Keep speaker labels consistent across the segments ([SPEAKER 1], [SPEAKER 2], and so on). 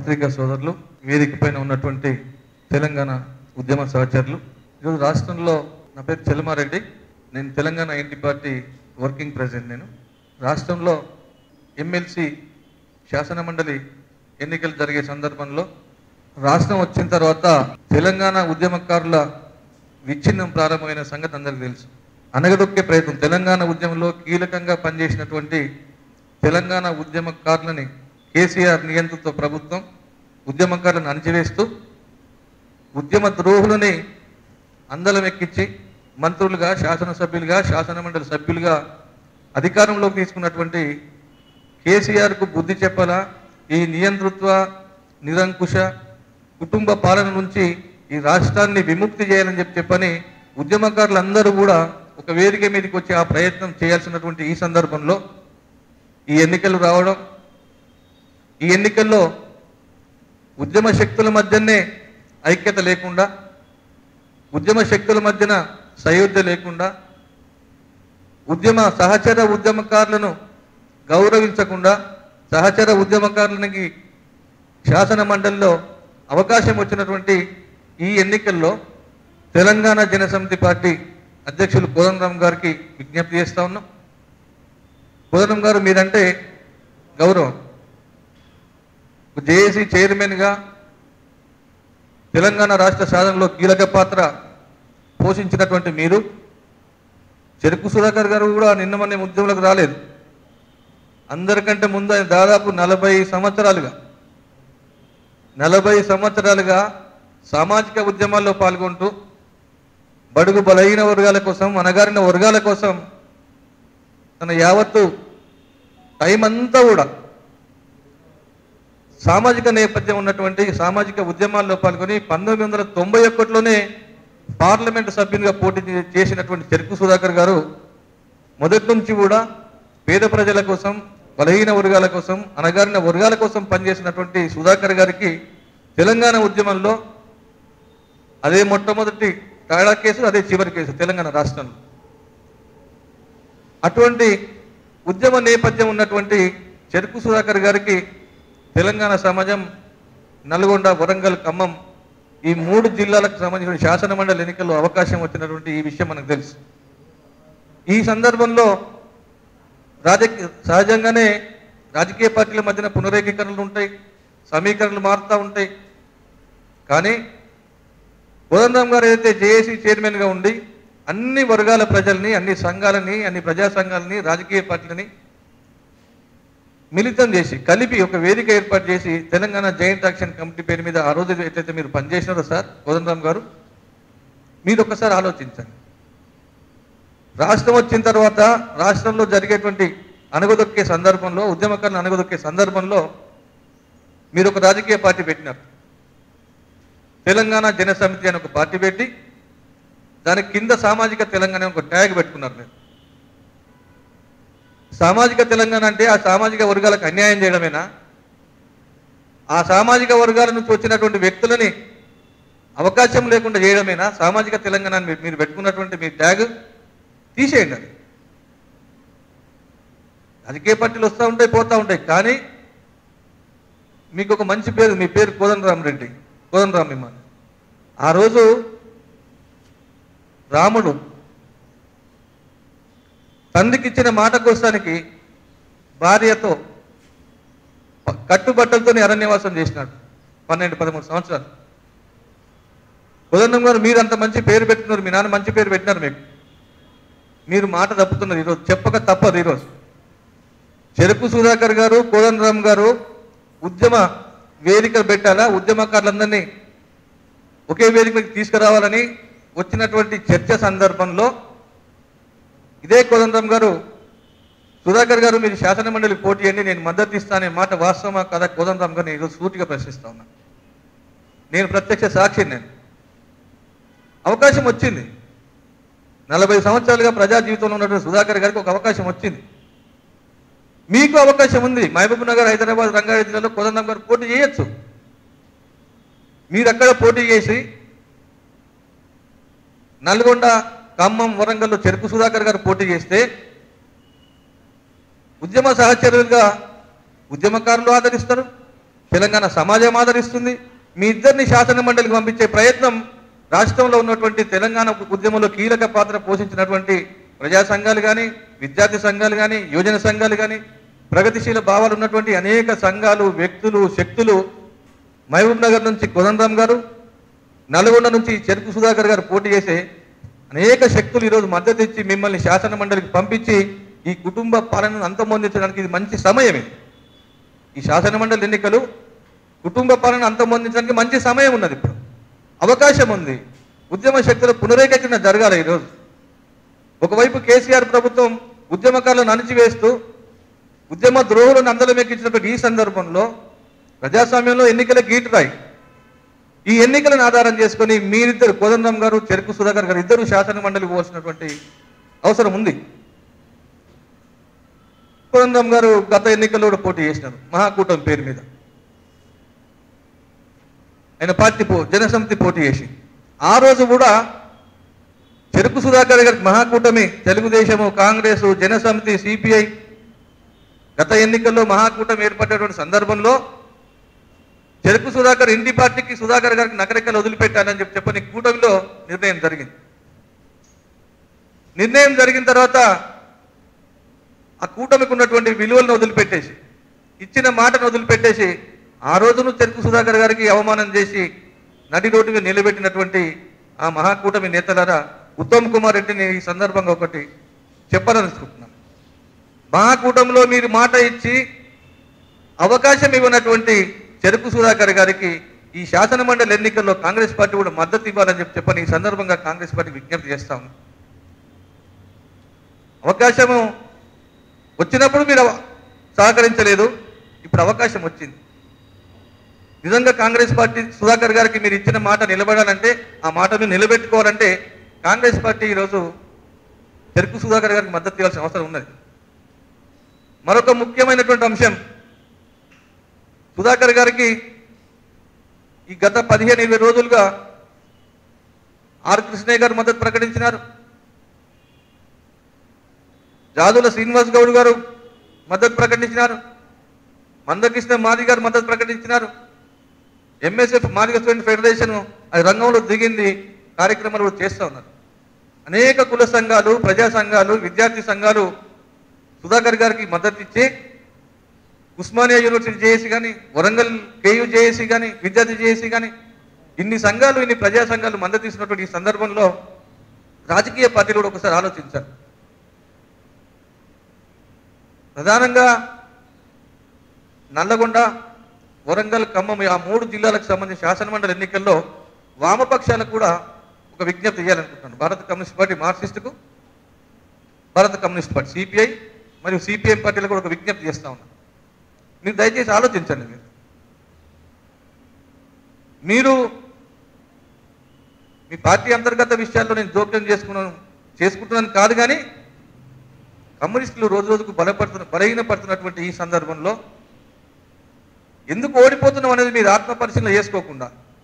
[SPEAKER 1] పత్రికా సోదరులు వేదిక పైన ఉన్నటువంటి తెలంగాణ ఉద్యమ సహచరులు ఈరోజు రాష్ట్రంలో నా పేరు చెలమారెడ్డి నేను Telangana NT party working president నేను రాష్ట్రంలో ఎమ్మెల్సీ శాసన మండలి ఎన్నికలు జరిగే సందర్భంలో రాష్ట్రం వచ్చిన తర్వాత తెలంగాణ ఉద్యమకారుల విచ్ఛిన్నం ప్రారంభమైన సంగతి అందరికీ తెలుసు అనగదొక్కే ప్రయత్నం తెలంగాణ ఉద్యమంలో కీలకంగా పనిచేసినటువంటి తెలంగాణ ఉద్యమకారులని కేసీఆర్ నియంత్రిత ప్రభుత్వం ఉద్యమకారులను అణచివేస్తూ ఉద్యమ ద్రోహులని అందలం ఎక్కించి మంత్రులుగా శాసనసభ్యులుగా శాసనమండలి సభ్యులుగా అధికారంలోకి తీసుకున్నటువంటి కేసీఆర్కు బుద్ధి చెప్పాలా ఈ నియంతృత్వ నిరంకుశ కుటుంబ పాలన నుంచి ఈ రాష్ట్రాన్ని విముక్తి చేయాలని చెప్పి చెప్పని ఉద్యమకారులందరూ కూడా ఒక వేదిక మీదకి వచ్చి ఆ ప్రయత్నం చేయాల్సినటువంటి ఈ సందర్భంలో ఈ ఎన్నికలు రావడం ఈ ఎన్నికల్లో ఉద్యమ శక్తుల మధ్యనే ఐక్యత లేకుండా ఉద్యమ శక్తుల మధ్యన సయోధ్య లేకుండా ఉద్యమ సహచర ఉద్యమకారులను గౌరవించకుండా సహచర ఉద్యమకారులకి శాసన మండలిలో అవకాశం వచ్చినటువంటి ఈ ఎన్నికల్లో తెలంగాణ జనసమితి పార్టీ అధ్యక్షులు కోదండరామ్ గారికి విజ్ఞప్తి చేస్తా ఉన్నాం కోదండరామ్ గారు మీరంటే గౌరవం జేఏసీ చైర్మన్గా తెలంగాణ రాష్ట్ర సాధనలో కీలక పాత్ర పోషించినటువంటి మీరు చెరుకు సుధాకర్ గారు కూడా నిన్న మొన్న ఉద్యమంలోకి రాలేదు అందరికంటే ముందు ఆయన దాదాపు నలభై సంవత్సరాలుగా నలభై సంవత్సరాలుగా సామాజిక ఉద్యమాల్లో పాల్గొంటూ బడుగు బలహీన వర్గాల కోసం అనగారిన వర్గాల కోసం తన యావత్తు టైం అంతా కూడా సామాజిక నేపథ్యం ఉన్నటువంటి సామాజిక ఉద్యమాల్లో పాల్గొని పంతొమ్మిది వందల తొంభై ఒకటిలోనే పార్లమెంటు సభ్యునిగా పోటీ చే- చేసినటువంటి చెరుకు సుధాకర్ గారు మొదటి నుంచి కూడా పేద ప్రజల కోసం బలహీన వర్గాల కోసం అనగారిన వర్గాల కోసం పనిచేసినటువంటి సుధాకర్ గారికి తెలంగాణ ఉద్యమంలో అదే మొట్టమొదటి తేడా కేసు అదే చివరి కేసు తెలంగాణ రాష్ట్రంలో అటువంటి ఉద్యమ నేపథ్యం ఉన్నటువంటి చెరుకు సుధాకర్ గారికి తెలంగాణ సమాజం నల్గొండ వరంగల్ ఖమ్మం ఈ మూడు జిల్లాలకు సంబంధించిన శాసన మండలి ఎన్నికల్లో అవకాశం వచ్చినటువంటి ఈ విషయం మనకు తెలుసు ఈ సందర్భంలో రాజకీయ సహజంగానే రాజకీయ పార్టీల మధ్యన పునరేకీకరణలు ఉంటాయి సమీకరణలు మారుతూ ఉంటాయి కానీ కోదండరామ్ గారు ఏదైతే జేఏసీ చైర్మన్గా ఉండి అన్ని వర్గాల ప్రజల్ని అన్ని సంఘాలని అన్ని ప్రజా సంఘాలని రాజకీయ పార్టీలని మిళితం చేసి కలిపి ఒక వేదిక ఏర్పాటు చేసి తెలంగాణ జాయింట్ యాక్షన్ కమిటీ పేరు మీద ఆ రోజు ఎట్లయితే మీరు పనిచేసినారో సార్ కోదండరామ్ గారు మీరు ఒక్కసారి ఆలోచించండి రాష్ట్రం వచ్చిన తర్వాత రాష్ట్రంలో జరిగేటువంటి అణగదొక్కే సందర్భంలో ఉద్యమకారులను అణగదొక్కే సందర్భంలో మీరు ఒక రాజకీయ పార్టీ పెట్టినారు తెలంగాణ జన సమితి అని ఒక పార్టీ పెట్టి దాని కింద సామాజిక తెలంగాణ అని ఒక ట్యాగ్ పెట్టుకున్నారు మీరు సామాజిక తెలంగాణ అంటే ఆ సామాజిక వర్గాలకు అన్యాయం చేయడమేనా ఆ సామాజిక వర్గాల నుంచి వచ్చినటువంటి వ్యక్తులని అవకాశం లేకుండా చేయడమేనా సామాజిక తెలంగాణ అని మీరు- మీరు పెట్టుకున్నటువంటి మీ ట్యాగ్ తీసేయండి అది రాజకీయ పార్టీలు వస్తూ ఉంటాయి పోతూ ఉంటాయి కానీ మీకు ఒక మంచి పేరు మీ పేరు కోదండరామ్ రెడ్డి కోదండరామ్ ఇమ్మాన్ ఆ రోజు రాముడు తండ్రికి ఇచ్చిన మాట కోసానికి భార్యతో ప- కట్టుబట్టలతో అరణ్యవాసం చేసినాడు పన్నెండు పదమూడు సంవత్సరాలు కోదండం గారు మీరు అంత మంచి పేరు పెట్టుకున్నారు మీ నాన్న మంచి పేరు పెట్టినారు మీకు మీరు మాట తప్పుతున్నారు ఈరోజు చెప్పక తప్పదు ఈరోజు చెరుకు సుధాకర్ గారు కోదండరామ్ గారు ఉద్యమ వేదికలు పెట్టాలా ఉద్యమకారులందరినీ ఒకే వేదిక మీదకి తీసుకురావాలని వచ్చినటువంటి చర్చ సందర్భంలో ఇదే కోదండరామ్ గారు సుధాకర్ గారు మీరు శాసన మండలికి పోటీ చేయండి నేను మద్దతు ఇస్తానే మాట వాస్తవమా కదా కోదండరామ్ గారిని ఈరోజు సూటిగా ప్రశ్నిస్తా ఉన్నా నేను ప్రత్యక్ష సాక్షి నేను అవకాశం వచ్చింది నలభై సంవత్సరాలుగా ప్రజా జీవితంలో ఉన్నటువంటి సుధాకర్ గారికి ఒక అవకాశం వచ్చింది మీకు అవకాశం ఉంది మహబూబ్ నగర్ హైదరాబాద్ రంగారెడ్డి జిల్లాలో కోదండం గారు పోటీ చేయొచ్చు మీరు అక్కడ పోటీ చేసి నల్గొండ ఖమ్మం వరంగల్లో చెరుకు సుధాకర్ గారు పోటీ చేస్తే ఉద్యమ సహచరులుగా ఉద్యమకారులు ఆదరిస్తారు తెలంగాణ సమాజం ఆదరిస్తుంది మీ ఇద్దరిని శాసన మండలికి పంపించే ప్రయత్నం రాష్ట్రంలో ఉన్నటువంటి తెలంగాణ ఉద్యమంలో కీలక పాత్ర పోషించినటువంటి ప్రజా సంఘాలు కానీ విద్యార్థి సంఘాలు కానీ యువజన సంఘాలు కానీ ప్రగతిశీల భావాలు ఉన్నటువంటి అనేక సంఘాలు వ్యక్తులు శక్తులు మహబూబ్ నగర్ నుంచి కోదండరామ్ గారు నల్గొండ నుంచి చెరుకు సుధాకర్ గారు పోటీ చేసే అనేక శక్తులు ఈరోజు మద్దతు ఇచ్చి మిమ్మల్ని శాసన మండలికి పంపించి ఈ కుటుంబ పాలనను అంతమొందించడానికి ఇది మంచి సమయం ఇది ఈ శాసన మండలి ఎన్నికలు కుటుంబ పాలన అంతమొందించడానికి మంచి సమయం ఉన్నది ఇప్పుడు అవకాశం ఉంది ఉద్యమ శక్తుల పునరేకీకరణ జరగాలి ఈరోజు ఒకవైపు కేసీఆర్ ప్రభుత్వం ఉద్యమకాలను అణిచివేస్తూ ఉద్యమ ద్రోహులను అందలం ఎక్కించినటువంటి ఈ సందర్భంలో ప్రజాస్వామ్యంలో ఎన్నికల గీటురాయి ఈ ఎన్నికలను ఆధారం చేసుకొని మీరిద్దరు కోదండం గారు చెరుకు సుధాకర్ గారు ఇద్దరు శాసన మండలికి పోవాల్సినటువంటి అవసరం ఉంది కోదండం గారు గత ఎన్నికల్లో కూడా పోటీ చేసినారు మహాకూటమి పేరు మీద ఆయన పార్టీ పో జనసమితి పోటీ చేసి ఆ రోజు కూడా చెరుకు సుధాకర్ గారికి మహాకూటమి తెలుగుదేశము కాంగ్రెస్ జనసమితి సిపిఐ గత ఎన్నికల్లో మహాకూటమి ఏర్పడినటువంటి సందర్భంలో చెరుకు సుధాకర్ ఇంటి పార్టీకి సుధాకర్ గారికి నకరికలు వదిలిపెట్టానని చెప్పి చెప్పని కూటమిలో నిర్ణయం జరిగింది నిర్ణయం జరిగిన తర్వాత ఆ కూటమికి ఉన్నటువంటి విలువలను వదిలిపెట్టేసి ఇచ్చిన మాటను వదిలిపెట్టేసి ఆ రోజును చెరుకు సుధాకర్ గారికి అవమానం చేసి నడి రోడ్డు మీద నిలబెట్టినటువంటి ఆ మహాకూటమి నేతలారా ఉత్తమ్ కుమార్ రెడ్డిని ఈ సందర్భంగా ఒకటి చెప్పాలనుకుంటున్నాను మహాకూటమిలో మీరు మాట ఇచ్చి అవకాశం ఇవ్వనటువంటి చెరుకు సుధాకర్ గారికి ఈ శాసన మండలి ఎన్నికల్లో కాంగ్రెస్ పార్టీ కూడా మద్దతు ఇవ్వాలని చెప్పి చెప్పని ఈ సందర్భంగా కాంగ్రెస్ పార్టీ విజ్ఞప్తి చేస్తాము అవకాశము వచ్చినప్పుడు మీరు అవ- సహకరించలేదు ఇప్పుడు అవకాశం వచ్చింది నిజంగా కాంగ్రెస్ పార్టీ సుధాకర్ గారికి మీరు ఇచ్చిన మాట నిలబడాలంటే ఆ మాటను నిలబెట్టుకోవాలంటే కాంగ్రెస్ పార్టీ ఈరోజు చెరుకు సుధాకర్ గారికి మద్దతు ఇవ్వాల్సిన అవసరం ఉన్నది మరొక ముఖ్యమైనటువంటి అంశం సుధాకర్ గారికి ఈ గత పదిహేను ఇరవై రోజులుగా ఆర్ కృష్ణయ్య గారు మద్దతు ప్రకటించినారు జాదుల శ్రీనివాస్ గౌడ్ గారు మద్దతు ప్రకటించినారు మందకృష్ణ మాది గారు మద్దతు ప్రకటించినారు ఎంఎస్ఎఫ్ మాదిగ స్టూడెంట్ ఫెడరేషన్ అది రంగంలో దిగింది కార్యక్రమాలు కూడా చేస్తూ ఉన్నారు అనేక కుల సంఘాలు ప్రజా సంఘాలు విద్యార్థి సంఘాలు సుధాకర్ గారికి మద్దతు ఇచ్చి ఉస్మానియా యూనివర్సిటీ జేఏసీ కానీ వరంగల్ కేయూ జేఏసీ కానీ విద్యార్థి జేఏసీ కానీ ఇన్ని సంఘాలు ఇన్ని ప్రజా సంఘాలు మద్దతు ఇస్తున్నటువంటి ఈ సందర్భంలో రాజకీయ పార్టీలు కూడా ఒకసారి ఆలోచించారు ప్రధానంగా నల్లగొండ వరంగల్ ఖమ్మం ఆ మూడు జిల్లాలకు సంబంధించిన శాసనమండలి ఎన్నికల్లో వామపక్షాలకు కూడా ఒక విజ్ఞప్తి చేయాలనుకుంటున్నాను భారత కమ్యూనిస్ట్ పార్టీ మార్క్సిస్టుకు భారత కమ్యూనిస్ట్ పార్టీ సిపిఐ మరియు సిపిఎం పార్టీలకు కూడా ఒక విజ్ఞప్తి చేస్తా ఉన్నాను మీరు దయచేసి ఆలోచించండి మీరు మీరు మీ పార్టీ అంతర్గత విషయాల్లో నేను జోక్యం చేసుకున్నాను చేసుకుంటున్నాను కాదు కానీ కమ్యూనిస్టులు రోజు రోజుకు బలపడుతున్న బలహీనపడుతున్నటువంటి ఈ సందర్భంలో ఎందుకు ఓడిపోతున్నాం అనేది మీరు ఆత్మ పరిశీలన చేసుకోకుండా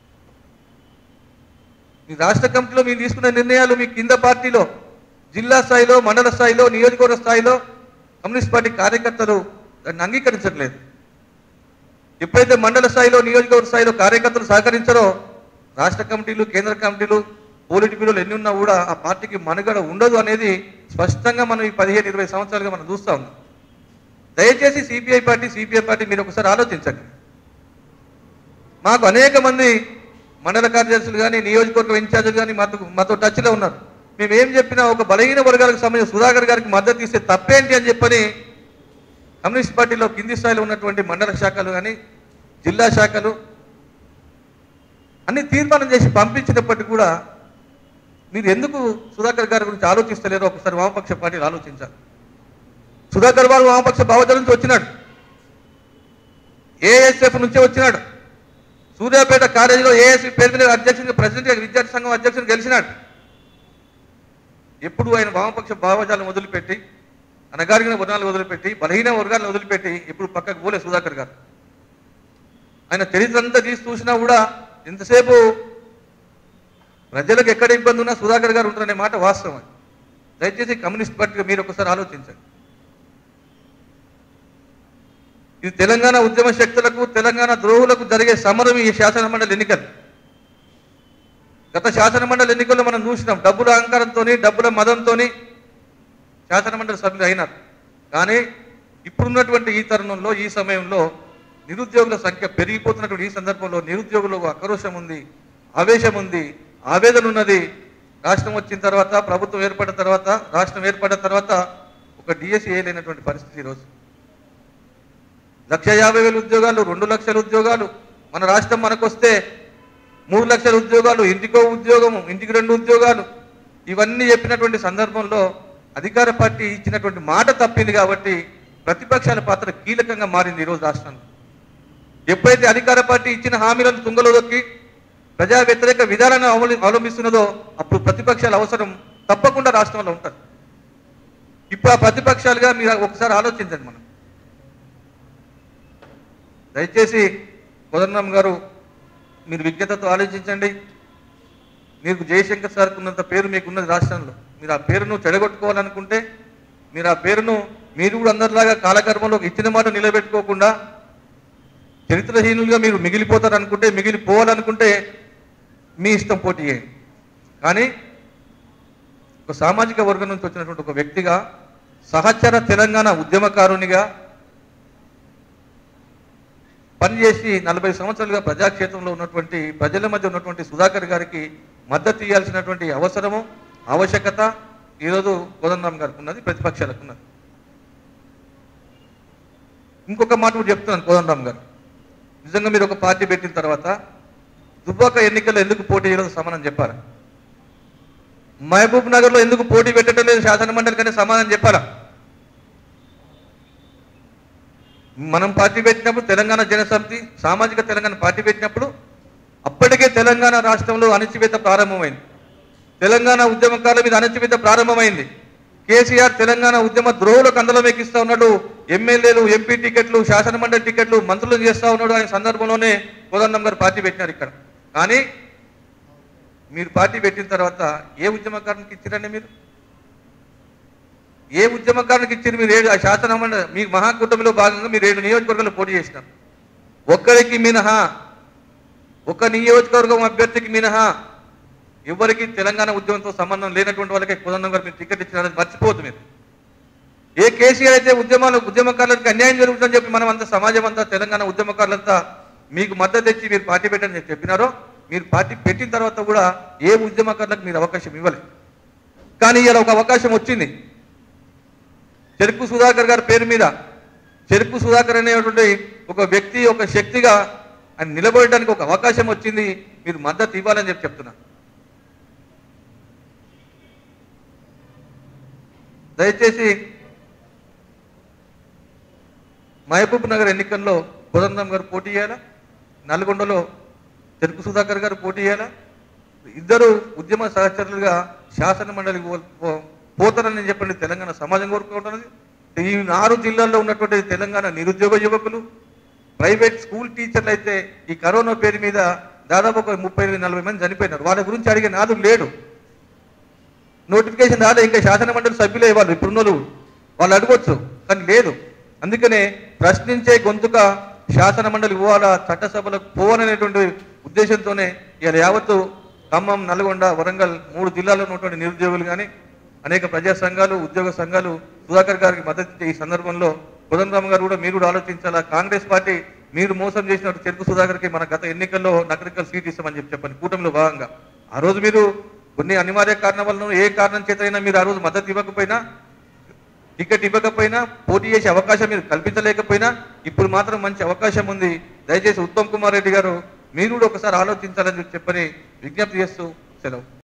[SPEAKER 1] మీ రాష్ట్ర కమిటీలో మీరు తీసుకున్న నిర్ణయాలు మీ కింద పార్టీలో జిల్లా స్థాయిలో మండల స్థాయిలో నియోజకవర్గ స్థాయిలో కమ్యూనిస్ట్ పార్టీ కార్యకర్తలు దాన్ని అంగీకరించట్లేదు ఎప్పుడైతే మండల స్థాయిలో నియోజకవర్గ స్థాయిలో కార్యకర్తలు సహకరించారో రాష్ట్ర కమిటీలు కేంద్ర కమిటీలు పోలిట్ బ్యూరోలు ఎన్ని ఉన్నా కూడా ఆ పార్టీకి మనుగడ ఉండదు అనేది స్పష్టంగా మనం ఈ పదిహేను ఇరవై సంవత్సరాలుగా మనం చూస్తా ఉన్నాం దయచేసి సిపిఐ పార్టీ సిపిఐ పార్టీ మీరు ఒకసారి ఆలోచించండి మాకు అనేక మంది మండల కార్యదర్శులు కానీ నియోజకవర్గ ఇన్ఛార్జీలు కానీ మాతో మాతో టచ్లో ఉన్నారు మేము ఏం చెప్పినా ఒక బలహీన వర్గాలకు సంబంధించిన సుధాకర్ గారికి మద్దతు ఇస్తే తప్పేంటి అని చెప్పని కమ్యూనిస్ట్ పార్టీలో కింది స్థాయిలో ఉన్నటువంటి మండల శాఖలు కానీ జిల్లా శాఖలు అన్ని తీర్మానం చేసి పంపించినప్పటికీ కూడా మీరు ఎందుకు సుధాకర్ గారి గురించి ఆలోచిస్తలేరో ఒకసారి వామపక్ష పార్టీలు ఆలోచించాలి సుధాకర్ బాబు వామపక్ష భావజాల నుంచి వచ్చినాడు ఏఎస్ఎఫ్ నుంచే వచ్చినాడు సూర్యాపేట కాలేజీలో ఏఎస్ఎఫ్ పేరు మీద అధ్యక్షుడిగా ప్రెసిడెంట్ విద్యార్థి సంఘం అధ్యక్షుడు గెలిచినాడు ఎప్పుడు ఆయన వామపక్ష భావజాలను వదిలిపెట్టి అనగారిన వర్గాలను వదిలిపెట్టి బలహీన వర్గాలను వదిలిపెట్టి ఇప్పుడు పక్కకు పోలే సుధాకర్ గారు ఆయన చరిత్ర అంతా తీసి చూసినా కూడా ఎంతసేపు ప్రజలకు ఎక్కడ ఇబ్బంది ఉన్నా సుధాకర్ గారు ఉంటారనే మాట వాస్తవం దయచేసి కమ్యూనిస్ట్ పార్టీగా మీరు ఒకసారి ఆలోచించండి ఇది తెలంగాణ ఉద్యమ శక్తులకు తెలంగాణ ద్రోహులకు జరిగే సమరం ఈ శాసన మండలి ఎన్నికలు గత శాసన మండలి ఎన్నికల్లో మనం చూసినాం డబ్బుల అహంకారంతో డబ్బుల మదంతో శాసన మండలి సభ్యులు అయినారు కానీ ఇప్పుడున్నటువంటి ఈ తరుణంలో ఈ సమయంలో నిరుద్యోగుల సంఖ్య పెరిగిపోతున్నటువంటి ఈ సందర్భంలో నిరుద్యోగులకు ఆక్రోశం ఉంది ఆవేశం ఉంది ఆవేదన ఉన్నది రాష్ట్రం వచ్చిన తర్వాత ప్రభుత్వం ఏర్పడిన తర్వాత రాష్ట్రం ఏర్పడిన తర్వాత ఒక డిఎస్సి వేయలేనటువంటి పరిస్థితి ఈరోజు లక్ష యాభై వేల ఉద్యోగాలు రెండు లక్షల ఉద్యోగాలు మన రాష్ట్రం మనకొస్తే మూడు లక్షల ఉద్యోగాలు ఇంటికో ఉద్యోగము ఇంటికి రెండు ఉద్యోగాలు ఇవన్నీ చెప్పినటువంటి సందర్భంలో అధికార పార్టీ ఇచ్చినటువంటి మాట తప్పింది కాబట్టి ప్రతిపక్షాల పాత్ర కీలకంగా మారింది ఈరోజు రాష్ట్రంలో ఎప్పుడైతే అధికార పార్టీ ఇచ్చిన హామీలను తుంగలో దొక్కి ప్రజా వ్యతిరేక విధానాన్ని అవలి- అవలంబిస్తున్నదో అప్పుడు ప్రతిపక్షాల అవసరం తప్పకుండా రాష్ట్రంలో ఉంటుంది ఇప్పుడు ఆ ప్రతిపక్షాలుగా మీరు ఒకసారి ఆలోచించండి మనం దయచేసి కోదండరామ్ గారు మీరు విజ్ఞతతో ఆలోచించండి మీకు జయశంకర్ సార్కి ఉన్నంత పేరు మీకు ఉన్నది రాష్ట్రంలో మీరు ఆ పేరును చెడగొట్టుకోవాలనుకుంటే మీరు ఆ పేరును మీరు కూడా అందరిలాగా కాలకర్మలో ఇచ్చిన మాట నిలబెట్టుకోకుండా చరిత్రహీనులుగా మీరు మిగిలిపోతారు అనుకుంటే మిగిలిపోవాలనుకుంటే మీ ఇష్టం పోటీ చేయండి కానీ ఒక సామాజిక వర్గం నుంచి వచ్చినటువంటి ఒక వ్యక్తిగా సహచర తెలంగాణ ఉద్యమకారునిగా పనిచేసి నలభై సంవత్సరాలుగా ప్రజాక్షేత్రంలో ఉన్నటువంటి ప్రజల మధ్య ఉన్నటువంటి సుధాకర్ గారికి మద్దతు ఇవ్వాల్సినటువంటి అవసరము ఆవశ్యకత ఈరోజు కోదండరామ్ గారికి ఉన్నది ప్రతిపక్షాలకు ఉన్నది ఇంకొక మాట కూడా చెప్తున్నాను కోదండరామ్ గారు నిజంగా మీరు ఒక పార్టీ పెట్టిన తర్వాత దుబ్బాక ఎన్నికల్లో ఎందుకు పోటీ చేయలేదు సమానం చెప్పారా మహబూబ్ నగర్లో ఎందుకు పోటీ పెట్టడం లేదు శాసన మండలి కానీ సమాధానం చెప్పారా మనం పార్టీ పెట్టినప్పుడు తెలంగాణ జనసమితి సామాజిక తెలంగాణ పార్టీ పెట్టినప్పుడు అప్పటికే తెలంగాణ రాష్ట్రంలో అణచివేత ప్రారంభమైంది తెలంగాణ ఉద్యమకారుల మీద అణచివేత ప్రారంభమైంది కేసీఆర్ తెలంగాణ ఉద్యమ ద్రోహులకు అందలం ఎక్కిస్తా ఉన్నాడు ఎమ్మెల్యేలు ఎంపీ టికెట్లు శాసన మండలి టికెట్లు మంత్రులు చేస్తా ఉన్నాడు అనే సందర్భంలోనే కోదండం గారు పార్టీ పెట్టినారు ఇక్కడ కానీ మీరు పార్టీ పెట్టిన తర్వాత ఏ ఉద్యమకారునికి ఇచ్చారండి మీరు ఏ ఉద్యమకారునికి ఇచ్చారు మీరు ఏడు ఆ శాసన మండలి మీ మహాకూటమిలో భాగంగా మీరు ఏడు నియోజకవర్గాలు పోటీ చేసినారు ఒక్కరికి మినహా ఒక నియోజకవర్గం అభ్యర్థికి మినహా ఎవరికి తెలంగాణ ఉద్యమంతో సంబంధం లేనటువంటి వాళ్ళకి కుదండం గారు మీరు టికెట్ ఇచ్చినారని మర్చిపోవద్దు మీరు ఏ కేసీఆర్ అయితే ఉద్యమాలు ఉద్యమకారులకు అన్యాయం జరుగుతుందని చెప్పి మనం అంతా సమాజం అంతా తెలంగాణ ఉద్యమకారులంతా మీకు మద్దతు తెచ్చి మీరు పార్టీ పెట్టని చెప్పి చెప్పినారో మీరు పార్టీ పెట్టిన తర్వాత కూడా ఏ ఉద్యమకారులకు మీరు అవకాశం ఇవ్వలేదు కానీ ఇలా ఒక అవకాశం వచ్చింది చెరుకు సుధాకర్ గారి పేరు మీద చెరుకు సుధాకర్ అనేటువంటి ఒక వ్యక్తి ఒక శక్తిగా ఆయన నిలబడడానికి ఒక అవకాశం వచ్చింది మీరు మద్దతు ఇవ్వాలని చెప్పి చెప్తున్నా దయచేసి మహబూబ్ నగర్ ఎన్నికల్లో కోదండం గారు పోటీ చేయాలా నల్గొండలో చెరుకు సుధాకర్ గారు పోటీ చేయాలా ఇద్దరు ఉద్యమ సహచరులుగా శాసన మండలికి పో- పో- పోతారని చెప్పండి తెలంగాణ సమాజం కోరుకుంటున్నది ఈ ఆరు జిల్లాల్లో ఉన్నటువంటి తెలంగాణ నిరుద్యోగ యువకులు ప్రైవేట్ స్కూల్ టీచర్లు అయితే ఈ కరోనా పేరు మీద దాదాపు ఒక ముప్పై నలభై మంది చనిపోయినారు వాళ్ళ గురించి అడిగే నాదు లేడు నోటిఫికేషన్ రాలే ఇంకా శాసన మండలి సభ్యులే వాళ్ళు ఇప్పుడున్నోళ్ళు వాళ్ళు అడగొచ్చు కానీ లేదు అందుకనే ప్రశ్నించే గొంతుక శాసన మండలి పోవాలా చట్టసభలకు పోవాలనేటువంటి ఉద్దేశంతోనే ఇలా యావత్తు ఖమ్మం నల్గొండ వరంగల్ మూడు జిల్లాల్లో ఉన్నటువంటి నిరుద్యోగులు కానీ అనేక ప్రజా సంఘాలు ఉద్యోగ సంఘాలు సుధాకర్ గారికి మద్దతు ఇచ్చే ఈ సందర్భంలో కోదండరామ్ గారు కూడా మీరు కూడా ఆలోచించాలా కాంగ్రెస్ పార్టీ మీరు మోసం చేసినట్టు చెరుకు సుధాకర్కి మన గత ఎన్నికల్లో నగరికల్ సీట్ ఇస్తామని చెప్పి చెప్పండి కూటమిలో భాగంగా ఆ రోజు మీరు కొన్ని అనివార్య కారణం వలన ఏ కారణం చేత అయినా మీరు ఆ రోజు మద్దతు ఇవ్వకపోయినా టికెట్ ఇవ్వకపోయినా పోటీ చేసే అవకాశం మీరు కల్పించలేకపోయినా ఇప్పుడు మాత్రం మంచి అవకాశం ఉంది దయచేసి ఉత్తమ్ కుమార్ రెడ్డి గారు మీరు కూడా ఒకసారి ఆలోచించాలని చెప్పని విజ్ఞప్తి చేస్తూ సెలవు